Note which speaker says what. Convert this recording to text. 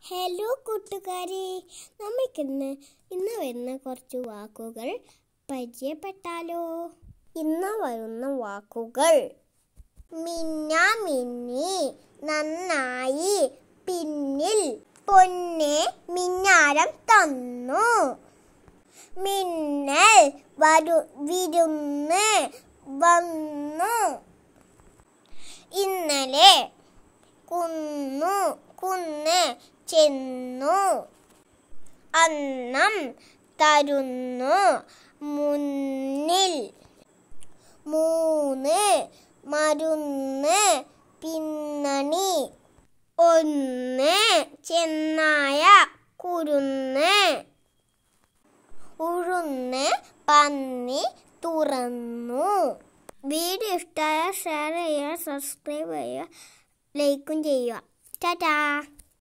Speaker 1: hello കൂട്ടുകാരെ നമുക്കിന്ന് ഇന്ന് വരുന്ന കുറച്ച് വാക്കുകൾ പരിചയപ്പെട്ടാലോ ഇന്ന് വരുന്ന വാക്കുകൾ മിന്ന മിന്നി നന്നായി പിന്നിൽ പൊന്നെ മിന്നാരം തന്നു മിന്നൽ വരു വിരുന്ന് വന്നു ഇന്നലെ കുന്നു കുന്ന് ചെന്നു അന്നം തരുന്നു മുന്നിൽ മൂന്ന് മരുന്ന് പിന്നണി ഒന്ന് ചെന്നായ കുരുന്ന് ഉഴുന്ന് പന്നി തുറന്നു വീഡിയോ ഇഷ്ടമായ ഷെയർ ചെയ്യുക സബ്സ്ക്രൈബ് ചെയ്യുക ലൈക്കും ചെയ്യുക ടാറ്റാ